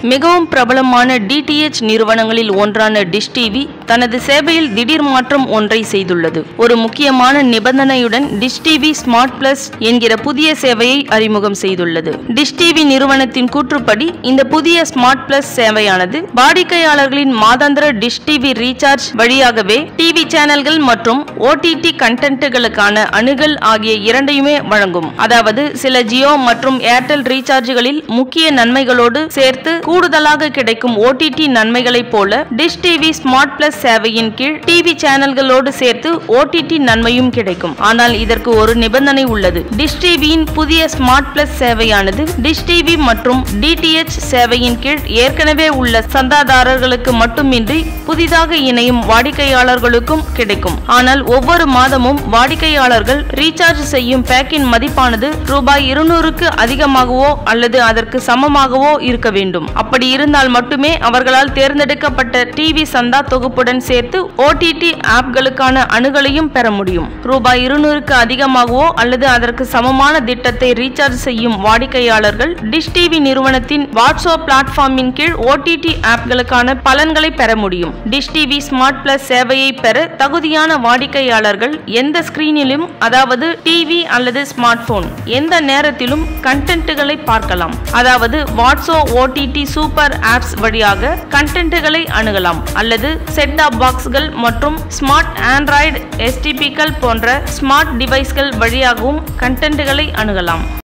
மிகவும் பிரபலமான டிடிஎச் நிறுவனங்களில் ஒன்றான டிஷ் டிவி தனது சேவையில் திடீர் மாற்றம் ஒன்றை செய்துள்ளது ஒரு முக்கியமான நிபந்தனையுடன் டிஷ் டிவி ஸ்மார்ட் பிளஸ் என்கிற புதிய சேவையை அறிமுகம் செய்துள்ளது டிஷ் டிவி நிறுவனத்தின் கூற்றுப்படி இந்த புதிய ஸ்மார்ட் பிளஸ் சேவையானது வாடிக்கையாளர்களின் மாதாந்திர டிஷ் டிவி ரீசார்ஜ் வழியாகவே டிவி சேனல்கள் மற்றும் ஓடிடி கண்டென்ட்டுகளுக்கான அணுகல் ஆகிய இரண்டையுமே வழங்கும் அதாவது சில ஜியோ மற்றும் ஏர்டெல் ரீசார்ஜ்களில் முக்கிய நன்மைகளோடு சேர்த்து கூடுதலாக கிடைக்கும் ஓடிடி நன்மைகளைப் போல டிஷ் டிவி ஸ்மார்ட் பிளஸ் சேவையின் கீழ் டிவி சேனல்களோடு சேர்த்து ஓடிடி நன்மையும் கிடைக்கும் ஆனால் இதற்கு ஒரு நிபந்தனை உள்ளது டிஷ் டிவியின் புதிய ஸ்மார்ட் பிளஸ் சேவையானது டிஷ் டிவி மற்றும் டிடிஎச் சேவையின் கீழ் ஏற்கனவே உள்ள சந்தாதாரர்களுக்கு மட்டுமின்றி புதிதாக இணையும் வாடிக்கையாளர்களுக்கும் கிடைக்கும் ஆனால் ஒவ்வொரு மாதமும் வாடிக்கையாளர்கள் ரீசார்ஜ் செய்யும் பேக்கின் மதிப்பானது ரூபாய் இருநூறுக்கு அதிகமாகவோ அல்லது அதற்கு சமமாகவோ இருக்க வேண்டும் அப்படி இருந்தால் மட்டுமே அவர்களால் தேர்ந்தெடுக்கப்பட்ட டிவி சந்தா தொகுப்புடன் சேர்த்து ஓடிடி ஆப்களுக்கான அணுகலையும் பெற முடியும் ரூபாய் இருநூறுக்கு அதிகமாகவோ அல்லது அதற்கு சமமான திட்டத்தை ரீசார்ஜ் செய்யும் வாடிக்கையாளர்கள் டிஷ் டிவி நிறுவனத்தின் வாட்ஸ்அப் பிளாட்ஃபார்மின் கீழ் ஓடிடி ஆப்களுக்கான பலன்களை பெற முடியும் டிஷ் டிவி ஸ்மார்ட் பிளஸ் சேவையை பெற தகுதியான வாடிக்கையாளர்கள் எந்த ஸ்கிரீனிலும் அதாவது டிவி அல்லது ஸ்மார்ட் போன் எந்த நேரத்திலும் கண்டென்ட்டுகளை பார்க்கலாம் அதாவது வாட்ஸ்அப் ஓடிடி சூப்பர் ஆப்ஸ் வழியாக கண்டென்ட்டுகளை அணுகலாம் அல்லது செட் டாப் பாக்ஸ்கள் மற்றும் ஸ்மார்ட் ஆண்ட்ராய்டு எஸ்டிபிக்கள் போன்ற ஸ்மார்ட் டிவைஸ்கள் வழியாகவும் கண்டென்ட்டுகளை அணுகலாம்